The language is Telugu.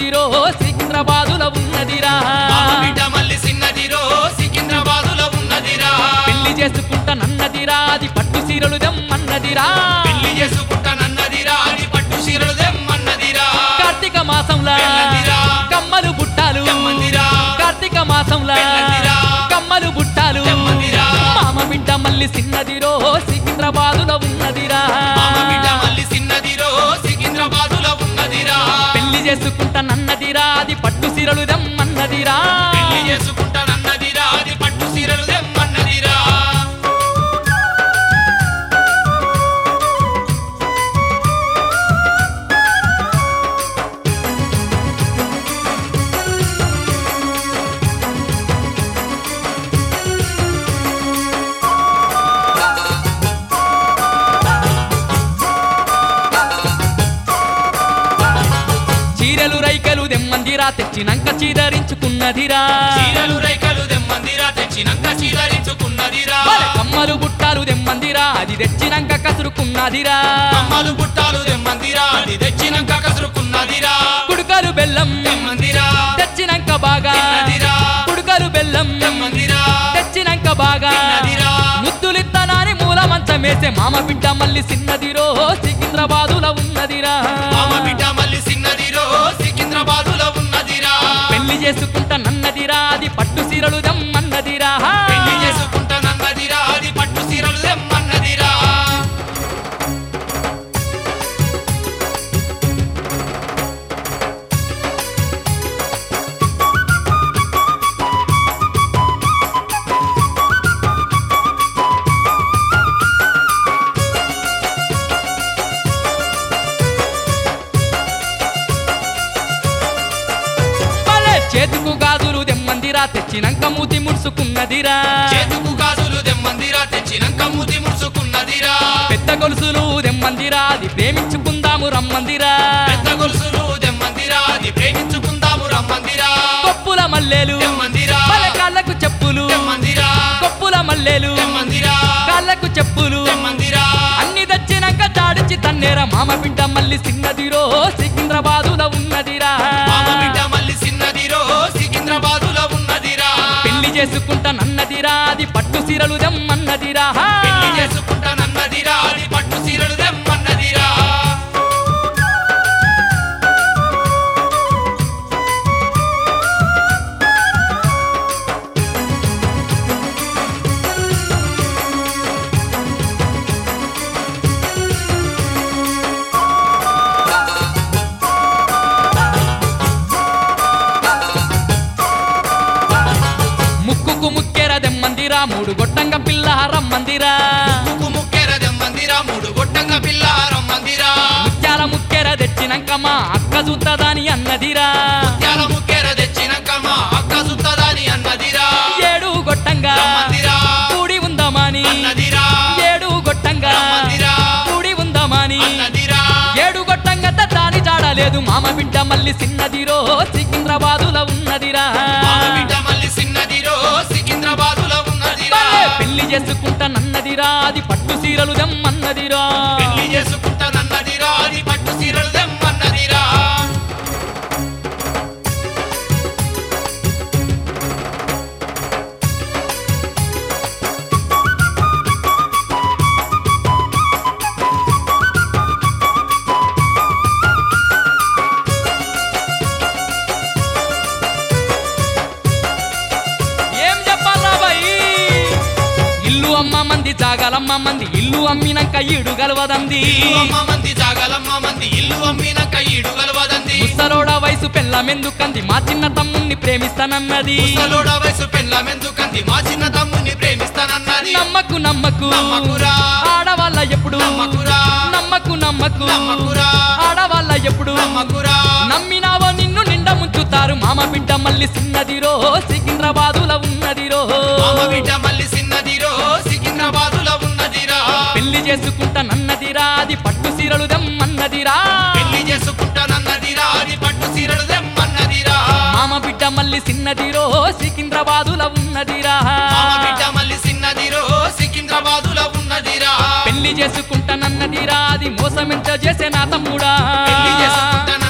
సిన్నదిరో సికింద్రాబాదులో ఉన్నదిరా మామ బిడ్డ మళ్ళీ సిన్నదిరో సికింద్రాబాదులో ఉన్నదిరా పెళ్లి చేసుకుంటానన్నదిరా అది పట్టు సీరలు దమ్మన్నదిరా పెళ్లి చేసుకుంటానన్నదిరా అని పట్టు చీరలు దెమ్మన్నదిరా కార్తీక మాసంలా వెళ్ళందిరా. కమ్మలు బుట్టాలు తెమ్మందిరా. కార్తీక మాసంలా వెళ్ళందిరా. కమ్మలు బుట్టాలు తెమ్మందిరా. మామ బిడ్డ మళ్ళీ సిన్నదిరో సికింద్రాబాదులో ఉన్నదిరా మామ బిడ్డ మళ్ళీ సిన్నదిరో సికింద్రాబాదులో ఉన్నదిరా పెళ్లి చేసుకుంటానన్నదిరా అది పట్టు సీరలు దమ్మన్నదిరా పెళ్లి చేసుకుంటానన్నదిరా అది పట్టు చీరలు దెమ్మన్నదిరా చీరలు రైకలు దెమ్మందిరా తెచ్చినంక చీదరించుకున్నదిరా చీరలు రైకలు దెమ్మందిరా తెచ్చినాక చీదరించుకున్నదిరా వాళ్ళ కమ్మలు బుట్టాలు దెమ్మందిరా అది తెచ్చినంక కసురుకున్నదిరా కమ్మలు బుట్టాలు దెమ్మందిరా అది తెచ్చినాక కసురుకున్నదిరా కుడుకలు బెల్లం దెమ్మందిరా తెచ్చినంక బాగా తిన్నదిరా కుడుకలు బెల్లం దెమ్మందిరా తెచ్చినంక బాగా తిన్నదిరా ముద్దులిత్తనాని మూల మంచమేసే మామ బిడ్డ మళ్ళీ సిన్నదిరో సికింద్రాబాదులో ఉన్నదిరా మామ బిడ్డ మళ్ళీ సిన్నదిరో సికింద్రాబాదులో ఉన్నదిరా పెళ్లి చేసుకుంటానన్నదిరా అది పట్టు సీరలు దమ్మన్నదిరా పెళ్లి చేసుకుంటానన్నదిరా అది పట్టు చీరలు దెమ్మన్నదిరా భలే చేతుకు గాజులు దెమ్మందిరా తెచ్చినంక మూతి ముడుచుకున్నదిరా చేతుకు గాజులు దెమ్మందిరా తెచ్చినాక మూతి ముడుచుకున్నదిరా పెద్ద గొలుసులు దెమ్మందిరా అది ప్రేమించుకుందాము రమ్మందిరా పెద్ద గొలుసులు దెమ్మందిరా అది ప్రేమించుకుందాము రమ్మందిరా కొప్పుల మల్లెలు దెమ్మందిరా భలే కాళ్ళకు చెప్పులు దెమ్మందిరా కొప్పుల మల్లెలు దెమ్మందిరా కాళ్ళకు చెప్పులు దెమ్మందిరా అన్ని తెచ్చినాక చాడిచి తన్నేరా మామ బిడ్డ మళ్ళీ సిన్నదిరో సికింద్రాబాదులో ఉన్నదిరా మామ బిడ్డ మళ్ళీ సిన్నదిరో సికింద్రాబాదులో ఉన్నదిరా పెళ్లి చేసుకుంటానన్నదిరా అది పట్టు సీరలు దెమ్మన్నదిరా పెళ్లి చేసుకుంటానన్నదిరా అది పట్టు చీరలు దెమ్మన్నదిరా ముక్కుకు ముక్కెర దెమ్మందిరా మూడు గొట్టంగ పిల్ల రమ్మందిరా ముక్కు ముక్కెర దెమ్మందిరా మూడు గొట్టంగా పిల్ల రమ్మందిరా ముత్యాల ముక్కెర తెచ్చినాక మా అక్క చూద్దదాని అన్నదిరా ముత్యాల ముక్కెర తెచ్చినాక మా అక్క సుత్తదాని అన్నదిరా ఏడు గొట్టంగా రమ్మందిరా కూడి ఉందామని అన్నదిరా ఏడు గొట్టంగా రమ్మందిరా కూడి ఉందామని అన్నదిరా ఏడు గొట్టంగా దాని జాడలేదు మామ బిడ్డ మళ్ళీ సిన్నదిరో సికింద్రాబాదులో ఉన్నదిరా మామ బిడ్డ మళ్ళీ సిన్నదిరో సికింద్రాబాదులో ఉన్నదిరా భలే పెళ్లి చేసుకుంటానన్నదిరా అది పట్టు సీరలు దమ్మన్నదిరా పెళ్లి చేసుకుంటానన్నదిరా అది పట్టు చీరలు దెమ్మన్నదిరా ఏం చెప్పాలా బాయ్ ఇల్లు అమ్మ మంది జాగాలమ్మ మంది ఇల్లు అమ్మినాక ఈడు గలవదంది ఇల్లు అమ్మ మంది జాగలమ్మ మంది ఇల్లు అమ్మినాక ఈడు గలవదంది ముసలోడ వయసు పెళ్ళమెందుకంది మా చిన్న తమ్ముణ్ణి ప్రేమిస్తానన్నది ముసలోడ వయసు పెళ్ళమెందుకంది మా చిన్న తమ్ముని ప్రేమిస్తానన్నది నమ్మకు నమ్మకు నమ్మకురా ఆడవాళ్ళ ఎప్పుడు నమ్మకురా నమ్మకు నమ్మకు నమ్మకురా ఆడవాళ్ళ ఎప్పుడు నమ్మకురా నమ్మినావో నిన్ను నిండా ముంచుతారు మామ బిడ్డ మళ్ళీ సిన్నదిరో సికింద్రాబాదులో ఉన్నదిరో మామ బిడ్డ మళ్ళీ సిన్నదిరో సికింద్రాబాదులో ఉన్నదిరా పెళ్లి చేసుకుంటానన్నదిరా అది పట్టు సీరలు దమ్మన్నదిరా పెళ్లి చేసుకుంటానన్నదిరా అది పట్టు చీరలు దెమ్మన్నదిరా మామ బిడ్డ మళ్ళీ సిన్నదిరో సికింద్రాబాదులో ఉన్నదిరా మామ బిడ్డ మళ్ళీ సిన్నదిరో సికింద్రాబాదులో ఉన్నదిరా పెళ్లి చేసుకుంటానన్నదిరా అది మోసమెంత చేసే నా తమ్ముడా పెళ్లి చేసుకుంటానన్నదిరా